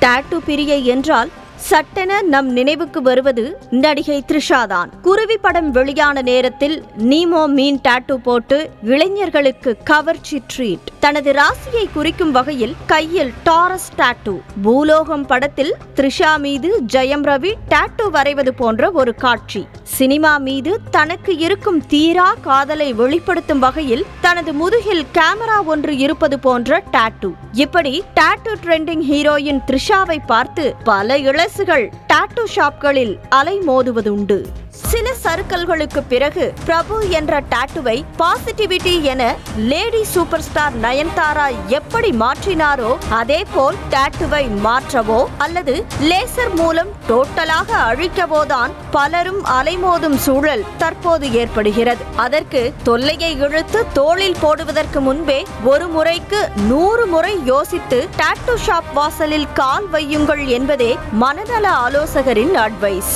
tattoo பிரியை என்றால் சட்டென நம் நினைவுக்கு வருவது நடிகை த்ரிஷாதான் குருவி படம் வெளியான நேரத்தில் நீமோ மீன் டாட்டு போட்டு இளைஞர்களுக்கு கவர்ச்சி ட்ரீட் தனது ராசியை குறிக்கும் வகையில் கையில் டாரஸ் டாட்டு பூலோகம் படத்தில் த்ரிஷா மீது ஜெயம் ரவி டாட்டு வரைவது போன்ற ஒரு காட்சி சினிமா மீது தனக்கு இருக்கும் தீரா காதலை வெளிப்படுத்தும் வகையில் தனது முதுகில் கேமரா ஒன்று இருப்பது போன்ற டாட்டு இப்படி டாட்டு ட்ரெண்டிங் ஹீரோயின் த்ரிஷாவை பார்த்து பல இளசுகள் டாட்டு ஷாப்களில் அலைமோதுவதுண்டு சில சறுக்கல்களுக்கு பிறகு பிரபு என்ற டாட்டுவை பாசிட்டிவிட்டி என லேடி சூப்பர் ஸ்டார் நயன்தாரா எப்படி மாற்றினாரோ அதே போல் டாட்டுவை மாற்றவோ அல்லது லேசர் மூலம் டோட்டலாக அழிக்கவோ தான் பலரும் அலைமோதும் சூழல் தற்போது ஏற்படுகிறது அதற்கு தொல்லையை இழுத்து தோளில் போடுவதற்கு முன்பே ஒரு முறைக்கு நூறு முறை யோசித்து டாட்டு ஷாப் வாசலில் கால் வையுங்கள் என்பதே மனநல ஆலோசகரின் அட்வைஸ்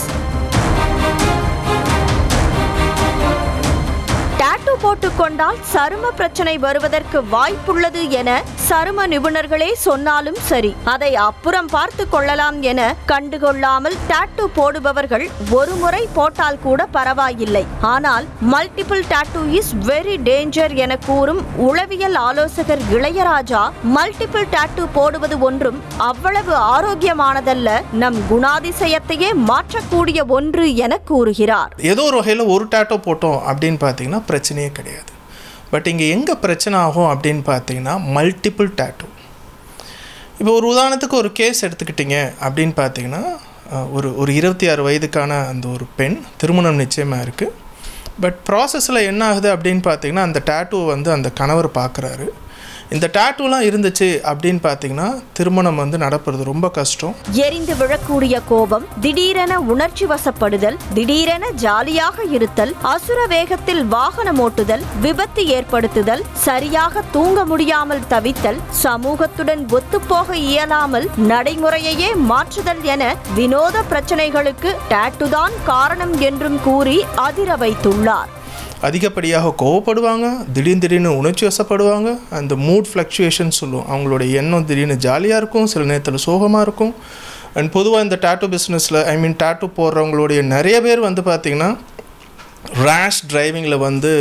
டாட்டூ போட்டுக்கொண்டால் சரும பிரச்சனை வருவதற்கு வாய்ப்புள்ளது என சரும நிபுணர்களே சொன்னாலும் சரி அதை அப்புறம் பார்த்து கொள்ளலாம் என கண்டுகொள்ளாமல் டாட்டூ போடுபவர்கள் ஒரு முறை போட்டால் கூட பரவாயில்லை ஆனால் multiple tattoo is very danger என கூறும் உளவியல் ஆலோசகர் இளையராஜா மல்டிபிள் டாட்டூ போடுவது ஒன்றும் அவ்வளவு ஆரோக்கியமானதல்ல நம் குணாதிசயத்தையே மாற்றக்கூடிய ஒன்று என கூறுகிறார் ஏதோ ஒரு வகையில் ஒரு டேட்டோ போட்டோம் அப்படின்னு பார்த்தீங்கன்னா பிரச்சனையே கிடையாது பட் இங்கே எங்கே பிரச்சனை ஆகும் அப்படின்னு பார்த்தீங்கன்னா மல்டிபிள் டேட்டோ இப்போ ஒரு உதாரணத்துக்கு ஒரு கேஸ் எடுத்துக்கிட்டிங்க அப்படின்னு பார்த்தீங்கன்னா அஹ், ஒரு ஒரு இருபத்தி ஆறு வயதுக்கான அந்த ஒரு பெண் திருமணம் நிச்சயமாக இருக்குது பட் ப்ராசஸில் என்ன ஆகுது அப்படின்னு பார்த்தீங்கன்னா அந்த டேட்டூவை வந்து அந்த கணவர் பார்க்குறாரு இந்த டேட்டூலாம் இருந்துச்சு அப்படின்னு பார்த்தீங்கன்னா திருமணம் வந்து நடப்புறது ரொம்ப கஷ்டம் எரிந்து விழக்கூடிய கோபம் திடீரென உணர்ச்சி வசப்படுதல் திடீரென ஜாலியாக இருத்தல் அசுர வேகத்தில் வாகனம் ஓட்டுதல் விபத்து ஏற்படுத்துதல் சரியாக தூங்க முடியாமல் தவித்தல் சமூகத்துடன் ஒத்துப்போக இயலாமல் நடைமுறையையே மாற்றுதல் என வினோத பிரச்சனைகளுக்கு டாட்டுதான் காரணம் என்றும் கூறி அதிர வைத்துள்ளார் அதிகப்படியாக கோவப்படுவாங்க திடீர்னு திடீர்னு உணர்ச்சி வசப்படுவாங்க அந்த மூட் ஃப்ளக்சுவேஷன் சொல்லுவோம் அவங்களோட எண்ணம் திடீர்னு ஜாலியாக இருக்கும் சில நேரத்தில் சோகமாக இருக்கும் அண்ட் பொதுவாக இந்த டாட்டூ பிஸ்னஸில் ஐ மீன் டாட்டூ போடுறவங்களுடைய நிறைய பேர் வந்து பார்த்திங்கன்னா ரேஷ் டிரைவிங்கில் வந்து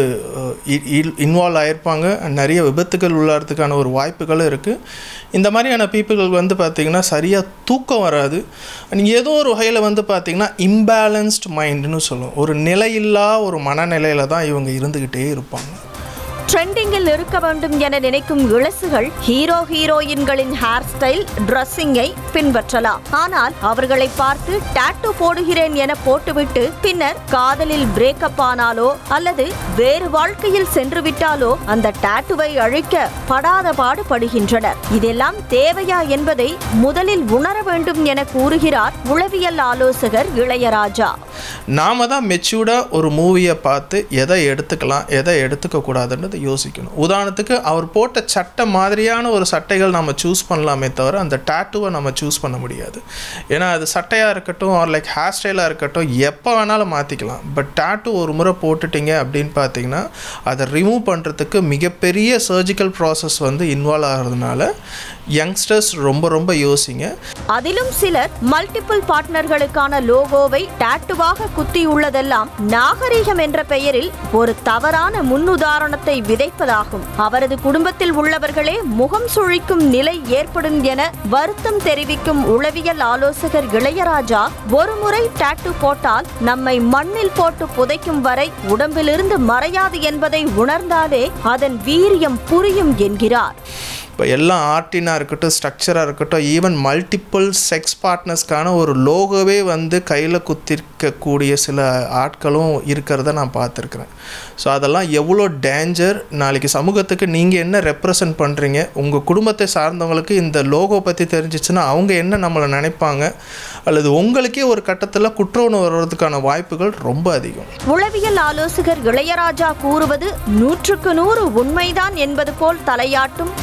இன்வால்வ் ஆகிருப்பாங்க and நிறைய விபத்துகள் உள்ளாறதுக்கான ஒரு வாய்ப்புகளும் இருக்குது இந்த மாதிரியான பீப்புகள் வந்து பார்த்திங்கன்னா சரியாக தூக்கம் வராது நீங்கள் ஏதோ ஒரு வகையில் வந்து பார்த்திங்கன்னா இம்பேலன்ஸ்டு மைண்டுன்னு சொல்லுவோம் ஒரு நிலையில்லா ஒரு மனநிலையில் தான் இவங்க இருந்துக்கிட்டே இருப்பாங்க ட்ரெண்டிங்கில் இருக்க வேண்டும் என நினைக்கும் இளசுகள் ஹீரோ ஹீரோயின்களின் ஹேர் ஸ்டைல் ட்ரெஸ்ஸிங்கை பின்பற்றலாம் ஆனால் அவர்களை பார்த்து டாட்டூ போடுகிறேன் என போட்டுவிட்டு பின்னர் காதலில் பிரேக்கப் ஆனாலோ அல்லது வேறு வாழ்க்கையில் சென்று விட்டாலோ அந்த டாட்டூவை அழிக்க படாத பாடு படுகின்றனர் இதெல்லாம் தேவையா என்பதை முதலில் உணர வேண்டும் என கூறுகிறார் உளவியல் ஆலோசகர் இளையராஜா நாம தான் மெச்சூர்டாக ஒரு மூவியை பார்த்து எதை எடுத்துக்கலாம் எதை எடுத்துக்க கூடாதுன்றது யோசிக்கணும் உதாரணத்துக்கு அவர் போட்ட சட்டை மாதிரியான ஒரு சட்டைகள் நம்ம சூஸ் பண்ணலாமே தவிர அந்த டேட்டுவை நம்ம சூஸ் பண்ண முடியாது ஏன்னா அது சட்டையாக இருக்கட்டும் ஆர் லைக் ஹேர் ஸ்டைலாக இருக்கட்டும் எப்போ வேணாலும் மாற்றிக்கலாம் பட் டேட்டு ஒரு முறை போட்டுட்டீங்க அப்படின்னு பார்த்தீங்கன்னா அதை ரிமூவ் பண்ணுறதுக்கு மிகப்பெரிய சர்ஜிக்கல் ப்ராசஸ் வந்து இன்வால்வ் ஆகிறதுனால யங்ஸ்டர்ஸ் ரொம்ப ரொம்ப யோசிங்க அதிலும் சிலர் மல்டிபிள் பார்ட்னர்களுக்கான லோகோவை டாட்டுவாக குத்தியுள்ளதெல்லாம் நாகரீகம் என்ற பெயரில் ஒரு தவறான முன்னுதாரணத்தை விதைப்பதாகும் அவரது குடும்பத்தில் உள்ளவர்களே முகம் சுழிக்கும் நிலை ஏற்படும் என வருத்தம் தெரிவிக்கும் உளவியல் ஆலோசகர் இளையராஜா ஒருமுறை டாட்டு போட்டால் நம்மை மண்ணில் போட்டு புதைக்கும் வரை உடம்பிலிருந்து மறையாது என்பதை உணர்ந்தாலே அதன் வீரியம் புரியும் என்கிறார் இப்போ எல்லாம் ஆர்டினாக இருக்கட்டும் ஸ்ட்ரக்சராக இருக்கட்டும் ஈவன் மல்டிபிள் செக்ஸ் பார்ட்னர்ஸ்க்கான ஒரு லோகோவே வந்து கையில் குத்திருக்கக்கூடிய சில ஆட்களும் இருக்கிறத நான் பார்த்துருக்குறேன் ஸோ அதெல்லாம் எவ்வளோ டேஞ்சர் நாளைக்கு சமூகத்துக்கு நீங்கள் என்ன ரெப்ரசன்ட் பண்ணுறீங்க உங்கள் குடும்பத்தை சார்ந்தவங்களுக்கு இந்த லோகோ பற்றி தெரிஞ்சிச்சுன்னா அவங்க என்ன நம்மளை நினைப்பாங்க அல்லது உங்களுக்கே ஒரு கட்டத்தில் குற்ற உணர்வு வர்றதுக்கான வாய்ப்புகள் ரொம்ப அதிகம் உளவியல் ஆலோசகர் இளையராஜா கூறுவது நூற்றுக்கு நூறு உண்மைதான் என்பது போல் தலையாட்டும் சென்னை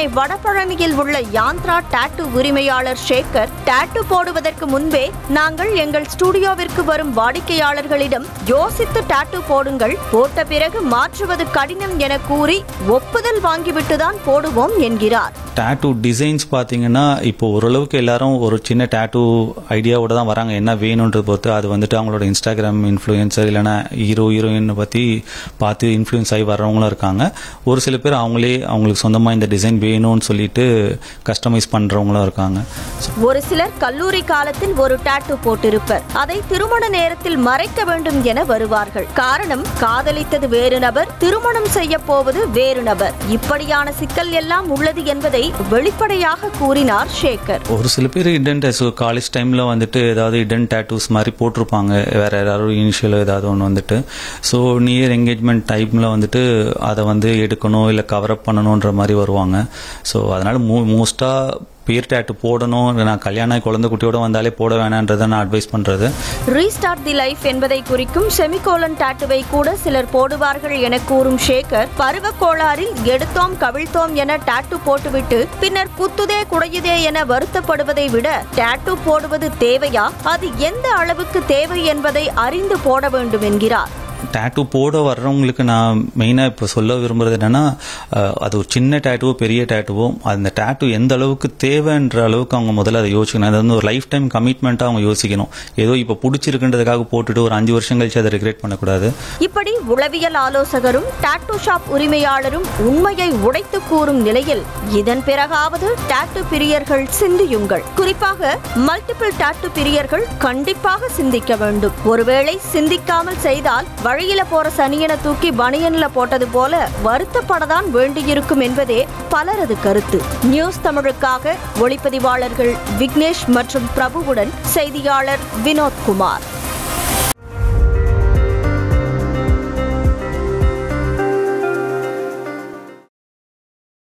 வடபழனியில் உள்ள யாந்த்ரா டாட்டூ உரிமையாளர் ஷேகர் டாட்டூ போடுவதற்கு முன்பே நாங்கள் எங்கள் ஸ்டுடியோவிற்கு வரும் வாடிக்கையாளர்களிடம் யோசித்து டாட்டூ போடுங்கள் போட்ட பிறகு மாற்றுவது கடினம் என கூறி ஒப்புதல் வாங்கிவிட்டுதான் போடுவோம் என்கிறார் டேட்டூ டிசைன்ஸ் பார்த்தீங்கன்னா இப்போ ஓரளவுக்கு எல்லாரும் ஒரு சின்ன டேட்டூ ஐடியாவோட தான் வராங்க என்ன வேணுன்றது பொறுத்து அது வந்துட்டு அவங்களோட இன்ஸ்டாகிராம் இன்ஃப்ளூயன்சர் இல்லைன்னா ஹீரோ ஹீரோயின் பற்றி பார்த்து இன்ஃப்ளூயன்ஸ் ஆகி வர்றவங்களும் இருக்காங்க ஒரு சில பேர் அவங்களே அவங்களுக்கு சொந்தமாக இந்த டிசைன் வேணும்னு சொல்லிட்டு கஸ்டமைஸ் பண்ணுறவங்களும் இருக்காங்க ஒரு சிலர் கல்லூரி காலத்தில் ஒரு டாட்டூ போட்டிருப்பர் அதை திருமண நேரத்தில் மறைக்க வேண்டும் என வருவார்கள் காரணம் காதலித்தது வேறு நபர் திருமணம் செய்ய போவது வேறு நபர் இப்படியான சிக்கல் எல்லாம் உள்ளது என்பதை வெளிப்படையாக கூறினார் ஷேகர் ஒரு சில பேர் இடன் டேஸ் காலேஜ் டைமில் வந்துட்டு ஏதாவது இடன் டேட்டூஸ் மாதிரி போட்டிருப்பாங்க வேற ஏதாவது இனிஷியல் ஏதாவது ஒன்று வந்துட்டு ஸோ நியர் என்கேஜ்மெண்ட் டைமில் வந்துட்டு அதை வந்து எடுக்கணும் இல்லை கவரப் பண்ணணுன்ற மாதிரி வருவாங்க ஸோ அதனால் மோ மோஸ்ட்டாக பேர் டேட்டு போடணும் நான் கல்யாணம் ஆகி குழந்தை குட்டியோட வந்தாலே போட வேணான்றதை நான் அட்வைஸ் பண்ணுறது ரீஸ்டார்ட் தி லைஃப் என்பதை குறிக்கும் செமிகோலன் டாட்டுவை கூட சிலர் போடுவார்கள் என கூறும் ஷேகர் பருவ கோளாறில் எடுத்தோம் கவிழ்த்தோம் என டாட்டு போட்டுவிட்டு பின்னர் குத்துதே குடையுதே என வருத்தப்படுவதை விட டாட்டு போடுவது தேவையா அது எந்த அளவுக்கு தேவை என்பதை அறிந்து போட வேண்டும் என்கிறார் டேட்டூ போட வர்றவங்களுக்கு நான் மெயினாக இப்போ சொல்ல விரும்புறது என்னன்னா அஹ், அது ஒரு சின்ன டேட்டுவோ பெரிய டேட்டுவோ அந்த டேட்டூ எந்த அளவுக்கு தேவைன்ற அளவுக்கு அவங்க முதல்ல அதை யோசிக்கணும் அது வந்து ஒரு லைஃப் டைம் கமிட்மெண்ட்டாக அவங்க யோசிக்கணும் ஏதோ இப்போ பிடிச்சிருக்குன்றதுக்காக போட்டுட்டு ஒரு அஞ்சு வருஷம் கழிச்சு அதை ரிக்ரெட் பண்ணக்கூடாது இப்படி உளவியல் ஆலோசகரும் டாட்டூ ஷாப் உரிமையாளரும் உண்மையை உடைத்து கூறும் நிலையில் இதன் பிறகாவது டாட்டூ பிரியர்கள் சிந்தியுங்கள் குறிப்பாக மல்டிபிள் டாட்டூ பிரியர்கள் கண்டிப்பாக சிந்திக்க வேண்டும் ஒருவேளை சிந்திக்காமல் செய்தால் வழியில போற சனியனை தூக்கி பனியன்ல போட்டது போல வருத்தப்படதான் வேண்டியிருக்கும் என்பதே பலரது கருத்து நியூஸ் தமிழுக்காக ஒளிப்பதிவாளர்கள் விக்னேஷ் மற்றும் பிரபுவுடன் செய்தியாளர் வினோத்குமார்